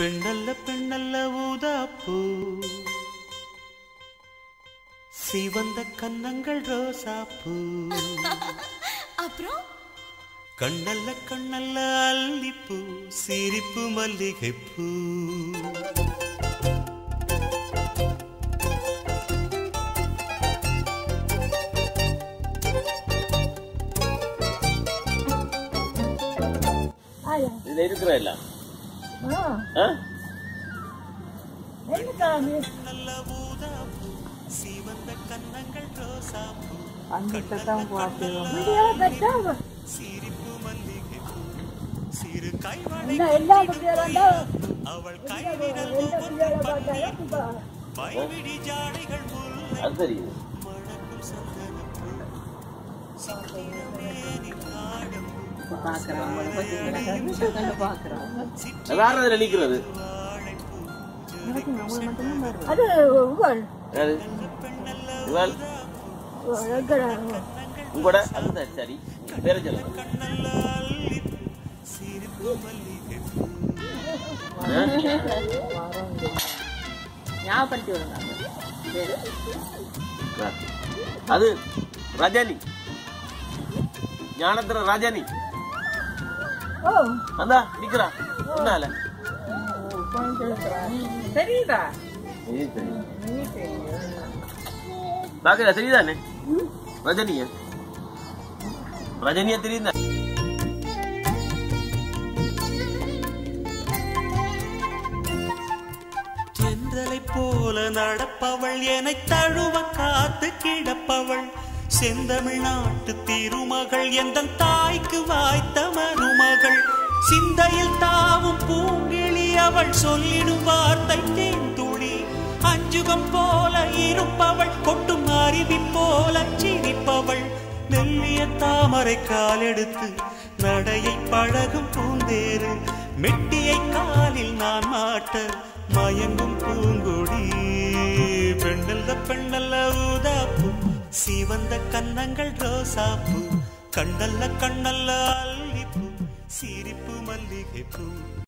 பெண்ணல்ல பெண்ணல்ல ஊதாப்பூ சிவந்த கன்னங்கள் ரோசாப்பூ அப்புறம் கண்ணல்ல கண்ணல்ல அல்லிப்பூ சிரிப்பு மல்லிகைப்பூ இதுல இருக்கிற எல்லாம் ஆ? நல்ல ஊதாப்பூ சிவந்த கன்னங்கள் ரோசாப்பூ அங்கிட்டதான் பார்த்துருவோம் சிரிப்பு மல்லிகைப்பூ சிறு கைவளை அவள் கைவிரல் மைவிடி ஜாடைகள் முல்லை அது தெரியுது மணக்கும் சந்தனப்பூ சித்திரமேனி காடும் பாக்குறாங்க பாக்குறாங்க வேற அதுல நிக்கிறது அது உங்கள் யாரு இவள் உங்களோட அதுதான் சரி பேர சொல்லுங்க கண்ணல்ல அல்லிப்பூ சிரிப்பு மல்லிகைப்பூ ஞாபகப்படுத்தி விடுங்க அது ரஜினி ஞானத்திர ரஜினி ஓ அந்தா நிக்கிறா முன்னால தெரியுதா பாக்குறா தெரியுதானே ரஜினிய ரஜினிய தெரியுதா தென்றலை போல நடப்பவள் என்னை தழுவ காத்து கிடப்பவள் செந்தமிழ் நாட்டு திருமகள் எந்த தாய்க்கு வாய்த்த மருமகள் சிந்தையில் தாவும் பூங்கிழி அவள் சொல்லிடும் வார்த்தை தேந்துளி அஞ்சுகம் போல இருப்பவள் கொட்டும் அருவி போல சிரிப்பவள் மெல்லிய தாமரை காலெடுத்து நடையை பழகும் பூந்தேறு மெட்டியை காலில் நான் மாட்ட மயங்கும் பூங்கொடி பெண்ணல்ல பெண்ணல்ல ஊதாப்பூ சிவந்த கன்னங்கள் ரோசாப்பூ கண்ணல்ல கண்ணல்ல அல்லிப்பூ சிரிப்பு மல்லிகைப்பூ